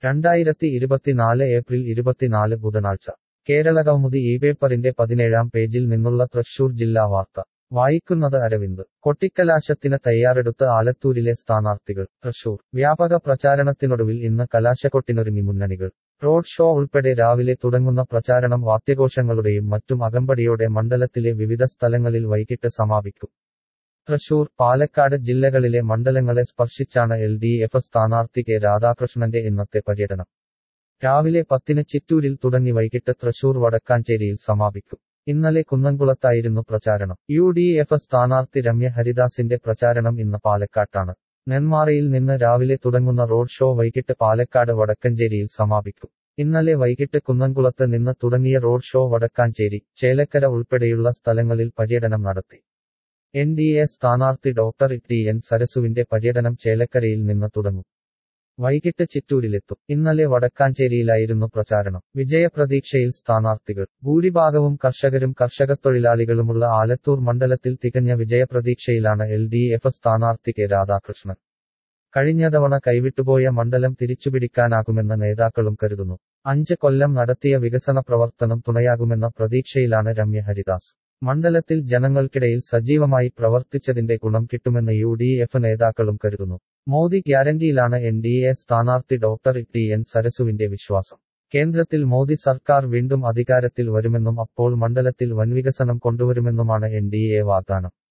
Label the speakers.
Speaker 1: രണ്ടായിരത്തി ഇരുപത്തിനാല് ഏപ്രിൽ ഇരുപത്തിനാല് ബുധനാഴ്ച കേരള കൗമുദി ഈ പേപ്പറിന്റെ പതിനേഴാം പേജിൽ നിന്നുള്ള തൃശൂർ ജില്ലാ വാർത്ത വായിക്കുന്നത് അരവിന്ദ് കൊട്ടിക്കലാശത്തിന് തയ്യാറെടുത്ത് ആലത്തൂരിലെ സ്ഥാനാർത്ഥികൾ തൃശൂർ വ്യാപക പ്രചാരണത്തിനൊടുവിൽ ഇന്ന് കലാശക്കൊട്ടിനൊരുങ്ങി മുന്നണികൾ റോഡ് ഷോ ഉൾപ്പെടെ രാവിലെ തുടങ്ങുന്ന പ്രചാരണം വാദ്യഘോഷങ്ങളുടെയും മറ്റും അകമ്പടിയോടെ മണ്ഡലത്തിലെ വിവിധ സ്ഥലങ്ങളിൽ വൈകിട്ട് സമാപിക്കും തൃശൂർ പാലക്കാട് ജില്ലകളിലെ മണ്ഡലങ്ങളെ സ്പർശിച്ചാണ് എൽ ഡി എഫ് സ്ഥാനാർത്ഥി കെ രാധാകൃഷ്ണന്റെ ഇന്നത്തെ പര്യടനം രാവിലെ പത്തിന് ചിറ്റൂരിൽ തുടങ്ങി വൈകിട്ട് തൃശൂർ വടക്കാഞ്ചേരിയിൽ സമാപിക്കും ഇന്നലെ കുന്നംകുളത്തായിരുന്നു പ്രചാരണം യു ഡി എഫ് സ്ഥാനാർത്ഥി രമ്യ ഹരിദാസിന്റെ പ്രചാരണം ഇന്ന് പാലക്കാട്ടാണ് നെന്മാറയിൽ നിന്ന് രാവിലെ തുടങ്ങുന്ന റോഡ് ഷോ വൈകിട്ട് പാലക്കാട് വടക്കഞ്ചേരിയിൽ സമാപിക്കും ഇന്നലെ വൈകിട്ട് കുന്നംകുളത്ത് നിന്ന് തുടങ്ങിയ റോഡ് ഷോ വടക്കാഞ്ചേരി ചേലക്കര ഉൾപ്പെടെയുള്ള സ്ഥലങ്ങളിൽ പര്യടനം നടത്തി എൻ ഡി എ സ്ഥാനാർത്ഥി ഡോക്ടർ ടി എൻ സരസുവിന്റെ പര്യടനം ചേലക്കരയിൽ നിന്ന് തുടങ്ങും വൈകിട്ട് ചിറ്റൂരിലെത്തും ഇന്നലെ വടക്കാഞ്ചേരിയിലായിരുന്നു പ്രചാരണം വിജയപ്രതീക്ഷയിൽ സ്ഥാനാർത്ഥികൾ ഭൂരിഭാഗവും കർഷകരും കർഷകത്തൊഴിലാളികളുമുള്ള ആലത്തൂർ മണ്ഡലത്തിൽ തികഞ്ഞ വിജയപ്രതീക്ഷയിലാണ് എൽ ഡി എഫ് സ്ഥാനാർത്ഥി കെ രാധാകൃഷ്ണൻ കഴിഞ്ഞ തവണ കൈവിട്ടുപോയ മണ്ഡലം തിരിച്ചുപിടിക്കാനാകുമെന്ന് നേതാക്കളും കരുതുന്നു അഞ്ച് കൊല്ലം നടത്തിയ വികസന പ്രവർത്തനം തുണയാകുമെന്ന പ്രതീക്ഷയിലാണ് രമ്യ ഹരിദാസ് മണ്ഡലത്തിൽ ജനങ്ങൾക്കിടയിൽ സജീവമായി പ്രവർത്തിച്ചതിന്റെ ഗുണം കിട്ടുമെന്ന് യു ഡി എഫ് നേതാക്കളും കരുതുന്നു മോദി ഗ്യാരണ്ടിയിലാണ് എൻ ഡി എ സ്ഥാനാർത്ഥി ഡോക്ടർ ടി എൻ സരസുവിന്റെ വിശ്വാസം കേന്ദ്രത്തിൽ മോദി സർക്കാർ വീണ്ടും അധികാരത്തിൽ വരുമെന്നും അപ്പോൾ മണ്ഡലത്തിൽ വൻവികസനം കൊണ്ടുവരുമെന്നുമാണ് എൻ ഡി എ വാഗ്ദാനം